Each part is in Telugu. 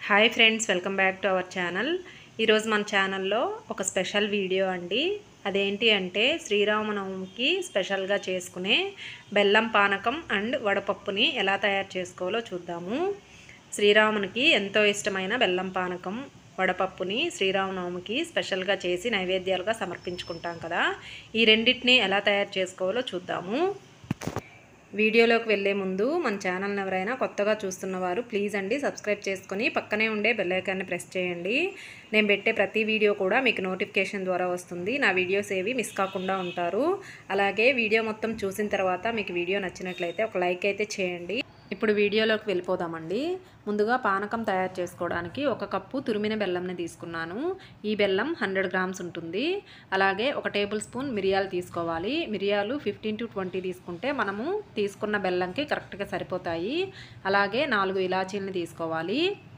hi friends welcome back to our channel ఈరోజు మన ఛానల్లో ఒక స్పెషల్ వీడియో అండి అదేంటి అంటే శ్రీరామనవమికి స్పెషల్గా చేసుకునే బెల్లం పానకం అండ్ వడపప్పుని ఎలా తయారు చేసుకోవాలో చూద్దాము శ్రీరామునికి ఎంతో ఇష్టమైన బెల్లం పానకం వడపప్పుని శ్రీరామనవమికి స్పెషల్గా చేసి నైవేద్యాలుగా సమర్పించుకుంటాం కదా ఈ రెండింటిని ఎలా తయారు చేసుకోవాలో చూద్దాము వీడియోలోకి వెళ్ళే ముందు మన ఛానల్ని ఎవరైనా కొత్తగా చూస్తున్న వారు ప్లీజ్ అండి సబ్స్క్రైబ్ చేసుకొని పక్కనే ఉండే బెల్ ఐకాన్ని ప్రెస్ చేయండి నేను పెట్టే ప్రతి వీడియో కూడా మీకు నోటిఫికేషన్ ద్వారా వస్తుంది నా వీడియోస్ ఏవి మిస్ కాకుండా ఉంటారు అలాగే వీడియో మొత్తం చూసిన తర్వాత మీకు వీడియో నచ్చినట్లయితే ఒక లైక్ అయితే చేయండి ఇప్పుడు వీడియోలోకి వెళ్ళిపోదామండి ముందుగా పానకం తయారు చేసుకోవడానికి ఒక కప్పు తురిమిన బెల్లంని తీసుకున్నాను ఈ బెల్లం హండ్రెడ్ గ్రామ్స్ ఉంటుంది అలాగే ఒక టేబుల్ స్పూన్ మిరియాలు తీసుకోవాలి మిరియాలు ఫిఫ్టీన్ టు ట్వంటీ తీసుకుంటే మనము తీసుకున్న బెల్లంకి కరెక్ట్గా సరిపోతాయి అలాగే నాలుగు ఇలాచీలని తీసుకోవాలి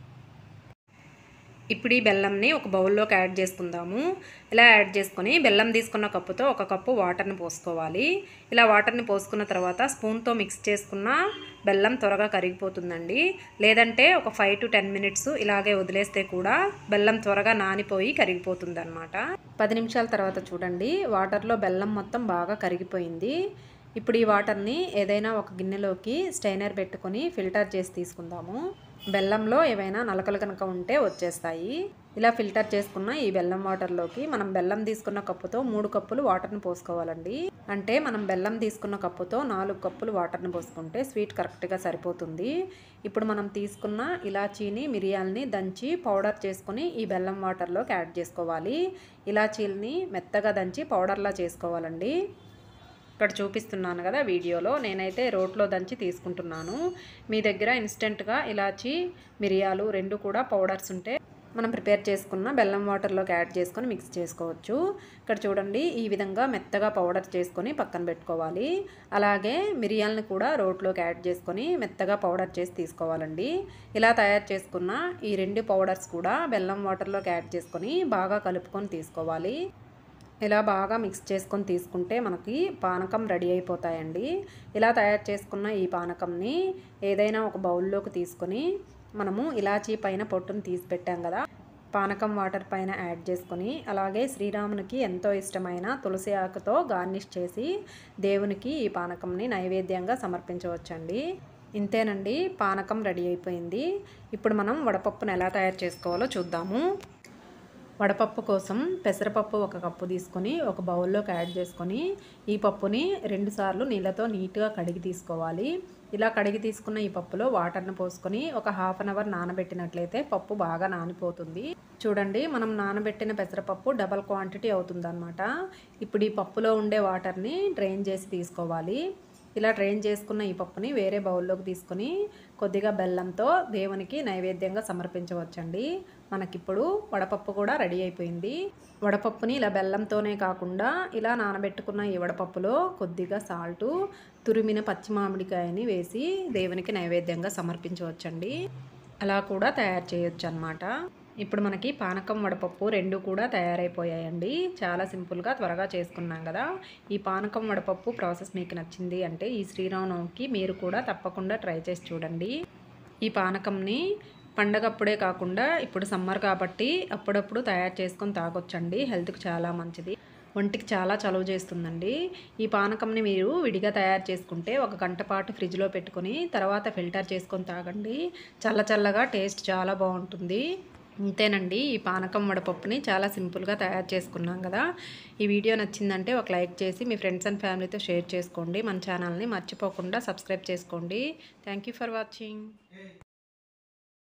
ఇప్పుడు ఈ బెల్లంని ఒక బౌల్లోకి యాడ్ చేసుకుందాము ఇలా యాడ్ చేసుకొని బెల్లం తీసుకున్న కప్పుతో ఒక కప్పు వాటర్ని పోసుకోవాలి ఇలా వాటర్ని పోసుకున్న తర్వాత స్పూన్తో మిక్స్ చేసుకున్న బెల్లం త్వరగా కరిగిపోతుందండి లేదంటే ఒక ఫైవ్ టు టెన్ మినిట్స్ ఇలాగే వదిలేస్తే కూడా బెల్లం త్వరగా నానిపోయి కరిగిపోతుంది అనమాట పది నిమిషాల తర్వాత చూడండి వాటర్లో బెల్లం మొత్తం బాగా కరిగిపోయింది ఇప్పుడు ఈ వాటర్ని ఏదైనా ఒక గిన్నెలోకి స్టైనర్ పెట్టుకొని ఫిల్టర్ చేసి తీసుకుందాము బెల్లంలో ఏవైనా నలకలు కనుక ఉంటే వచ్చేస్తాయి ఇలా ఫిల్టర్ చేసుకున్న ఈ బెల్లం వాటర్లోకి మనం బెల్లం తీసుకున్న కప్పుతో మూడు కప్పులు వాటర్ని పోసుకోవాలండి అంటే మనం బెల్లం తీసుకున్న కప్పుతో నాలుగు కప్పులు వాటర్ని పోసుకుంటే స్వీట్ కరెక్ట్గా సరిపోతుంది ఇప్పుడు మనం తీసుకున్న ఇలాచీని మిరియాలని దంచి పౌడర్ చేసుకొని ఈ బెల్లం వాటర్లోకి యాడ్ చేసుకోవాలి ఇలాచీలని మెత్తగా దంచి పౌడర్లా చేసుకోవాలండి ఇక్కడ చూపిస్తున్నాను కదా వీడియోలో నేనైతే రోట్లో దంచి తీసుకుంటున్నాను మీ దగ్గర ఇన్స్టెంట్గా ఇలాచి మిరియాలు రెండు కూడా పౌడర్స్ ఉంటే మనం ప్రిపేర్ చేసుకున్న బెల్లం వాటర్లోకి యాడ్ చేసుకొని మిక్స్ చేసుకోవచ్చు ఇక్కడ చూడండి ఈ విధంగా మెత్తగా పౌడర్ చేసుకొని పక్కన పెట్టుకోవాలి అలాగే మిరియాలను కూడా రోట్లోకి యాడ్ చేసుకొని మెత్తగా పౌడర్ చేసి తీసుకోవాలండి ఇలా తయారు చేసుకున్న ఈ రెండు పౌడర్స్ కూడా బెల్లం వాటర్లోకి యాడ్ చేసుకొని బాగా కలుపుకొని తీసుకోవాలి ఇలా బాగా మిక్స్ చేసుకొని తీసుకుంటే మనకి పానకం రెడీ అయిపోతాయండి ఇలా తయారు చేసుకున్న ఈ పానకంని ఏదైనా ఒక బౌల్లోకి తీసుకొని మనము ఇలాచీ పైన పొట్టును తీసి పెట్టాం కదా పానకం వాటర్ పైన యాడ్ చేసుకొని అలాగే శ్రీరామునికి ఎంతో ఇష్టమైన తులసి ఆకుతో గార్నిష్ చేసి దేవునికి ఈ పానకంని నైవేద్యంగా సమర్పించవచ్చండి ఇంతేనండి పానకం రెడీ అయిపోయింది ఇప్పుడు మనం వడపప్పును ఎలా తయారు చేసుకోవాలో చూద్దాము వడపప్పు కోసం పెసరపప్పు ఒక కప్పు తీసుకొని ఒక బౌల్లోకి యాడ్ చేసుకొని ఈ పప్పుని రెండుసార్లు నీళ్ళతో నీట్గా కడిగి తీసుకోవాలి ఇలా కడిగి తీసుకున్న ఈ పప్పులో వాటర్ని పోసుకొని ఒక హాఫ్ అన్ అవర్ నానబెట్టినట్లయితే పప్పు బాగా నానిపోతుంది చూడండి మనం నానబెట్టిన పెసరపప్పు డబల్ క్వాంటిటీ అవుతుందన్నమాట ఇప్పుడు ఈ పప్పులో ఉండే వాటర్ని డ్రైన్ చేసి తీసుకోవాలి ఇలా డ్రైన్ చేసుకున్న ఈ పప్పుని వేరే బౌల్లోకి తీసుకొని కొద్దిగా బెల్లంతో దేవునికి నైవేద్యంగా సమర్పించవచ్చండి మనకిప్పుడు వడపప్పు కూడా రెడీ అయిపోయింది వడపప్పుని ఇలా బెల్లంతోనే కాకుండా ఇలా నానబెట్టుకున్న ఈ వడపప్పులో కొద్దిగా సాల్టు తురిమిన పచ్చి మామిడికాయని వేసి దేవునికి నైవేద్యంగా సమర్పించవచ్చండి అలా కూడా తయారు చేయొచ్చు అనమాట ఇప్పుడు మనకి పానకం వడపప్పు రెండు కూడా తయారైపోయాయండి చాలా సింపుల్గా త్వరగా చేసుకున్నాం కదా ఈ పానకం వడపప్పు ప్రాసెస్ మీకు నచ్చింది అంటే ఈ శ్రీరామనవమికి మీరు కూడా తప్పకుండా ట్రై చేసి చూడండి ఈ పానకంని పండగప్పుడే కాకుండా ఇప్పుడు సమ్మర్ కాబట్టి అప్పుడప్పుడు తయారు చేసుకొని తాగొచ్చండి హెల్త్కి చాలా మంచిది ఒంటికి చాలా చలువ చేస్తుందండి ఈ పానకంని మీరు విడిగా తయారు చేసుకుంటే ఒక గంట పాటు ఫ్రిడ్జ్లో పెట్టుకొని తర్వాత ఫిల్టర్ చేసుకొని తాగండి చల్ల చల్లగా టేస్ట్ చాలా బాగుంటుంది ఇంతేనండి ఈ పానకం వడపప్పుని చాలా సింపుల్గా తయారు చేసుకున్నాం కదా ఈ వీడియో నచ్చిందంటే ఒక లైక్ చేసి మీ ఫ్రెండ్స్ అండ్ ఫ్యామిలీతో షేర్ చేసుకోండి మన ఛానల్ని మర్చిపోకుండా సబ్స్క్రైబ్ చేసుకోండి థ్యాంక్ ఫర్ వాచింగ్